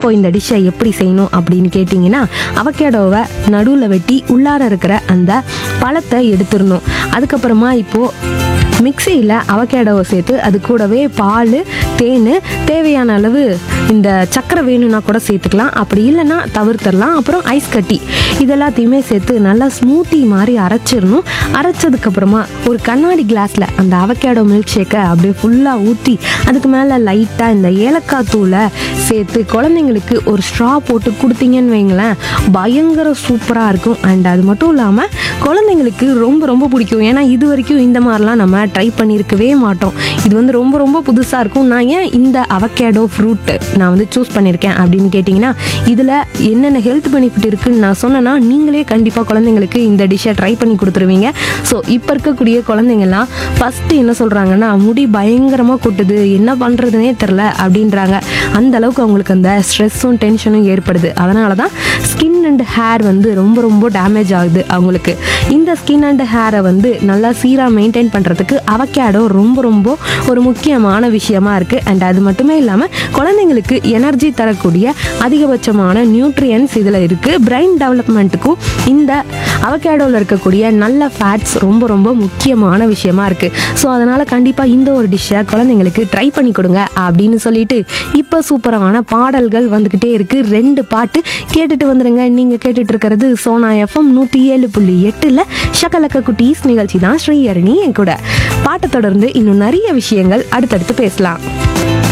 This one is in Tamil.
இப்போ இந்த டிஷ்ஷை எப்படி செய்யணும் அப்படின்னு கேட்டிங்கன்னா அவகேடோவை நடுவில் வெட்டி உள்ளார இருக்கிற அந்த பழத்தை எடுத்துடணும் அதுக்கப்புறமா இப்போது மிக்சியில் அவகேடோவை சேர்த்து அது கூடவே பால் தேன் தேவையான அளவு இந்த சக்கரை வேணும்னா கூட சேர்த்துக்கலாம் அப்படி இல்லைன்னா தவிர்த்தரலாம் அப்புறம் ஐஸ் கட்டி இதெல்லாத்தையுமே சேர்த்து நல்லா ஸ்மூத்தி மாதிரி அரைச்சிடணும் அரைச்சதுக்கப்புறமா ஒரு கண்ணாடி கிளாஸில் அந்த அவகேடோ மில்க் ஷேக்கை அப்படியே ஃபுல்லாக ஊற்றி அதுக்கு மேலே லைட்டாக இந்த ஏலக்காய் தூளை சேர்த்து குழந்தைங்களுக்கு ஒரு ஸ்ட்ரா போட்டு கொடுத்தீங்கன்னு வைங்களேன் பயங்கர சூப்பராக இருக்கும் அண்ட் அது மட்டும் இல்லாமல் குழந்தைங்களுக்கு ரொம்ப ரொம்ப பிடிக்கும் ஏன்னா இது வரைக்கும் இந்த மாதிரிலாம் நம்ம ட்ரை பண்ணியிருக்கவே மாட்டோம் இது வந்து ரொம்ப ரொம்ப புதுசாக இருக்கும் நான் ஏன் இந்த அவகேடோ ஃப்ரூட் நான் வந்து சூஸ் பண்ணியிருக்கேன் அப்படின்னு கேட்டிங்கன்னா இதில் என்னென்ன ஹெல்த் பெனிஃபிட் இருக்குன்னு நான் சொன்னேன்னா நீங்களே கண்டிப்பாக குழந்தைங்களுக்கு இந்த டிஷ்ஷை ட்ரை பண்ணி கொடுத்துருவீங்க ஸோ இப்போ இருக்கக்கூடிய குழந்தைங்கள்லாம் ஃபஸ்ட்டு என்ன சொல்கிறாங்கன்னா முடி பயங்கரமாக கொட்டுது என்ன பண்ணுறதுனே தெரில அப்படின்றாங்க அந்த அளவுக்கு அவங்களுக்கு அந்த ஸ்ட்ரெஸ்ஸும் டென்ஷனும் ஏற்படுது அதனால தான் ஸ்கின் அண்ட் ஹேர் வந்து ரொம்ப ரொம்ப டேமேஜ் ஆகுது அவங்களுக்கு இந்த ஸ்கின் அண்ட் ஹேரை வந்து நல்லா சீராக மெயின்டைன் பண்ணுறதுக்கு அவகேடோ ரொம்ப ரொம்ப ஒரு முக்கியமான விஷயமா இருக்குது அண்ட் அது மட்டுமே இல்லாமல் குழந்தைங்களுக்கு எனர்ஜி தரக்கூடிய அதிகபட்சமான நியூட்ரியன்ஸ் இதில் இருக்குது பிரெயின் டெவலப்மெண்ட்டுக்கும் இந்த அவகேடோவில் இருக்கக்கூடிய நல்ல ஃபேட்ஸ் ரொம்ப ரொம்ப முக்கியமான விஷயமா இருக்குது ஸோ அதனால் கண்டிப்பாக இந்த ஒரு டிஷ்ஷை குழந்தைங்களுக்கு ட்ரை பண்ணி கொடுங்க அப்படின்னு சொல்லிட்டு இப்போ சூப்பரான பாடல்கள் வந்துக்கிட்டே இருக்குது ரெண்டு பாட்டு கேட்டுட்டு வந்துடுங்க நீங்கள் கேட்டுட்டு இருக்கிறது சோனா எஃப்எம் நூற்றி ஏழு புள்ளி எட்டில் ஷகலக்க குட்டீஸ் நிகழ்ச்சி தான் ஸ்ரீஹரணி என் கூட பாட்டை தொடர்ந்து இன்னும் நிறைய விஷயங்கள் அடுத்தடுத்து பேசலாம்